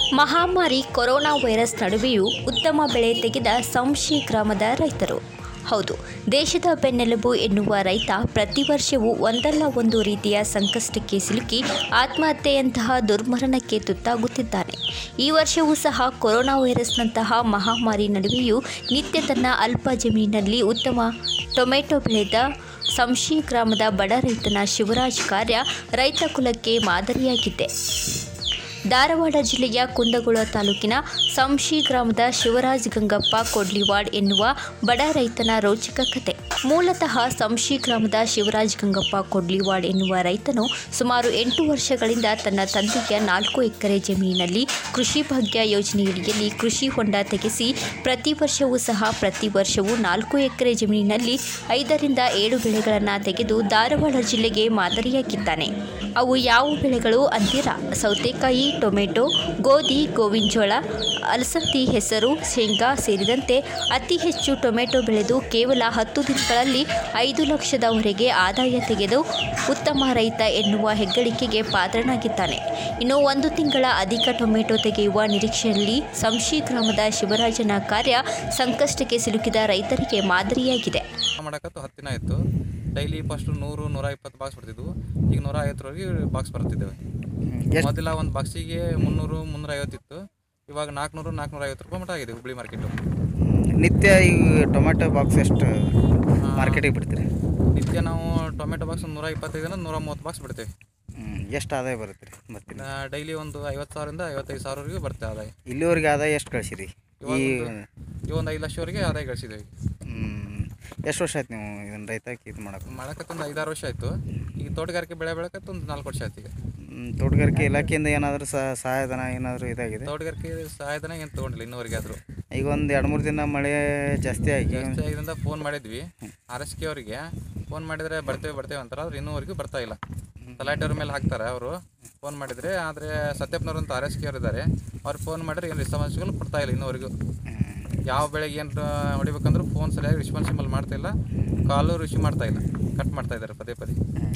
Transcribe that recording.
ಮಹಾಮಾರಿ corona virus ನಡುವೆಯೂ ಉತ್ತಮ ಬೆಳೆ ತೆಗೆದ ಸಂಶಿ ಗ್ರಾಮದ ರೈತರು ಹೌದು ದೇಶದ ಬೆನ್ನೆಲುಬು ಎನ್ನುವ ರೈತ ಪ್ರತಿ ವರ್ಷವೂ ಒಂದಲ್ಲ ಒಂದು ರೀತಿಯ ಸಂಕಷ್ಟಕ್ಕೆ ಸಿಲುಕಿ ಆತ್ಮಹತ್ಯೆಯಂತಹ ದುರ್ಮರಣಕ್ಕೆ ತುತ್ತಾಗುತ್ತಿದ್ದಾನೆ ಈ ವರ್ಷವೂ ಸಹ ಕೊರೋನಾ ವೈರಸ್ನಂತಹ ಮಹಾಮಾರಿ ನಡುವೆಯೂ ನಿತ್ಯ ತನ್ನ ಅಲ್ಪ ಜಮೀನಿನಲ್ಲಿ ಉತ್ತಮ ಟೊಮೆಟೊ ಬೆಳೆದ ಸಂಶಿ ಗ್ರಾಮದ ಬಡ ರೈತನ ಶಿವರಾಜ್ ಕಾರ್ಯ ರೈತ ಕುಲಕ್ಕೆ ಮಾದರಿಯಾಗಿದೆ ಧಾರವಾಡ ಜಿಲ್ಲೆಯ ಕುಂದಗೋಳ ತಾಲೂಕಿನ ಸಂಶಿ ಗ್ರಾಮದ ಶಿವರಾಜ್ ಗಂಗಪ್ಪ ಕೊಡ್ಲಿವಾಡ್ ಎನ್ನುವ ಬಡ ರೈತನ ರೋಚಕ ಕತೆ ಮೂಲತಃ ಸಂಶಿ ಗ್ರಾಮದ ಶಿವರಾಜ್ ಗಂಗಪ್ಪ ಕೊಡ್ಲಿವಾಡ್ ಎನ್ನುವ ರೈತನು ಸುಮಾರು ಎಂಟು ವರ್ಷಗಳಿಂದ ತನ್ನ ತಂದೆಯ ನಾಲ್ಕು ಎಕರೆ ಜಮೀನಿನಲ್ಲಿ ಕೃಷಿ ಭಾಗ್ಯ ಯೋಜನೆಯಡಿಯಲ್ಲಿ ಕೃಷಿ ಹೊಂಡ ತೆಗೆಸಿ ಪ್ರತಿ ವರ್ಷವೂ ಸಹ ಪ್ರತಿ ವರ್ಷವೂ ನಾಲ್ಕು ಎಕರೆ ಜಮೀನಿನಲ್ಲಿ ಐದರಿಂದ ಏಳು ಬೆಳೆಗಳನ್ನು ತೆಗೆದು ಧಾರವಾಡ ಜಿಲ್ಲೆಗೆ ಮಾದರಿಯಾಗಿದ್ದಾನೆ ಅವು ಯಾವ ಬೆಳೆಗಳು ಅಂತೀರಾ ಸೌತೆಕಾಯಿ ಟೊಮೆಟೊ ಗೋಧಿ ಗೋವಿನಜೋಳ ಅಲಸಂದಿ ಹೆಸರು ಶೇಂಗಾ ಸೇರಿದಂತೆ ಅತಿ ಹೆಚ್ಚು ಟೊಮೆಟೊ ಬೆಳೆದು ಕೇವಲ ಹತ್ತು ದಿನಗಳಲ್ಲಿ ಐದು ಲಕ್ಷದವರೆಗೆ ಆದಾಯ ತೆಗೆದು ಉತ್ತಮ ರೈತ ಎನ್ನುವ ಹೆಗ್ಗಳಿಕೆಗೆ ಪಾತ್ರನಾಗಿದ್ದಾನೆ ಇನ್ನು ಒಂದು ತಿಂಗಳ ಅಧಿಕ ಟೊಮೆಟೊ ತೆಗೆಯುವ ನಿರೀಕ್ಷೆಯಲ್ಲಿ ಸಂಶಿ ಗ್ರಾಮದ ಶಿವರಾಜನ ಕಾರ್ಯ ಸಂಕಷ್ಟಕ್ಕೆ ಸಿಲುಕಿದ ರೈತರಿಗೆ ಮಾದರಿಯಾಗಿದೆ ಮಾಡಕತ್ತು ಹತ್ತು ದಿನ ಆಯಿತು ಡೈಲಿ ಫಸ್ಟ್ ನೂರು ನೂರ ಇಪ್ಪತ್ತು ಬಾಕ್ಸ್ ಬರ್ತಿದ್ವು ಈಗ ನೂರ ಐವತ್ತರವರೆಗೆ ಬಾಕ್ಸ್ ಬರ್ತಿದ್ದೇವೆ ಎಷ್ಟು ಮೊದಲ ಒಂದು ಬಾಕ್ಸಿಗೆ ಮುನ್ನೂರು ಮುನ್ನೂರ ಐವತ್ತಿತ್ತು ಇವಾಗ ನಾಲ್ಕುನೂರು ನಾಲ್ಕುನೂರ ಐವತ್ತು ರೂಪಾಯಿ ಮಟ್ಟ ಆಗಿದೆ ಹುಬ್ಳಿ ಮಾರ್ಕೆಟು ನಿತ್ಯ ಈ ಟೊಮೆಟೊ ಬಾಕ್ಸ್ ಎಷ್ಟು ಮಾರ್ಕೆಟಿಗೆ ಬಿಡ್ತೀರಿ ನಿತ್ಯ ನಾವು ಟೊಮೆಟೊ ಬಾಕ್ಸ್ ನೂರ ಇಪ್ಪತ್ತೈದರಿಂದ ನೂರ ಮೂವತ್ತು ಬಾಕ್ಸ್ ಬಿಡ್ತೇವೆ ಎಷ್ಟು ಆದಾಯ ಬರುತ್ತೆ ರೀ ಮತ್ತೆ ಡೈಲಿ ಒಂದು ಐವತ್ತು ಸಾವಿರದಿಂದ ಐವತ್ತೈದು ಸಾವಿರವರೆಗೂ ಬರುತ್ತೆ ಆದಾಯ ಇಲ್ಲಿವರೆಗೆ ಆದಾಯ ಎಷ್ಟು ಕಳಿಸಿರಿ ಈ ಈ ಒಂದು ಐದು ಲಕ್ಷವರೆಗೆ ಆದಾಯ ಗಳಿಸಿದ್ದೇವೆ ಎಷ್ಟು ವರ್ಷ ಆಯ್ತು ನೀವು ಇದನ್ನು ರೈತಕ್ಕೆ ಇದು ಮಾಡೋಕೆ ಮಾಡಕತ್ತ ಒಂದು ಐದಾರು ವರ್ಷ ಆಯಿತು ಈಗ ತೋಟಗಾರಿಕೆ ಬೆಳೆ ಬೆಳಕತ್ತ ಒಂದು ನಾಲ್ಕು ವರ್ಷ ಆಯ್ತು ಈಗ ತೋಟಗಾರಿಕೆ ಇಲಾಖೆಯಿಂದ ಏನಾದರೂ ಸಹಾಯಧನ ಏನಾದರೂ ಇದಾಗಿದೆ ತೋಟಗಾರಿಕೆ ಸಹಾಯಧನ ಏನು ತೊಗೊಂಡಿಲ್ಲ ಇನ್ನೂವರೆಗೆ ಆದರೂ ಈಗ ಒಂದು ಎರಡು ಮೂರು ದಿನ ಮಳೆ ಜಾಸ್ತಿ ಆಗಿ ಜಾಸ್ತಿ ಆಗಿದ್ದರಿಂದ ಫೋನ್ ಮಾಡಿದ್ವಿ ಆರ್ ಎಸ್ ಕೆ ಅವರಿಗೆ ಫೋನ್ ಮಾಡಿದರೆ ಬರ್ತೇವೆ ಬರ್ತೇವೆ ಅಂತಾರೆ ಆದ್ರೆ ಇನ್ನೂವರೆಗೂ ಬರ್ತಾ ಇಲ್ಲ ತಲಾಟೆಯವ್ರ ಮೇಲೆ ಹಾಕ್ತಾರೆ ಅವರು ಫೋನ್ ಮಾಡಿದರೆ ಆದರೆ ಸತ್ಯಪ್ಪನವ್ರು ಅಂತ ಆರ್ ಎಸ್ ಕೆ ಅವ್ರು ಇದ್ದಾರೆ ಅವ್ರು ಫೋನ್ ಮಾಡಿದ್ರೆ ಏನು ರೆಸ್ಪಾನ್ಸ್ಗಳು ಕೊಡ್ತಾ ಇಲ್ಲ ಇನ್ನೂವರೆಗೂ ಯಾವ ಬೆಳೆಗೆ ಏನು ಹೊಡಿಬೇಕಂದ್ರೂ ಫೋನ್ ಸರಿಯಾಗಿ ರೆಸ್ಪಾನ್ಸಿಬಲ್ ಮಾಡ್ತಾ ಇಲ್ಲ ಕಾಲು ರಿಸೀವ್ ಮಾಡ್ತಾ ಇಲ್ಲ ಕಟ್ ಮಾಡ್ತಾ ಇದ್ದಾರೆ ಪದೇ ಪದೇ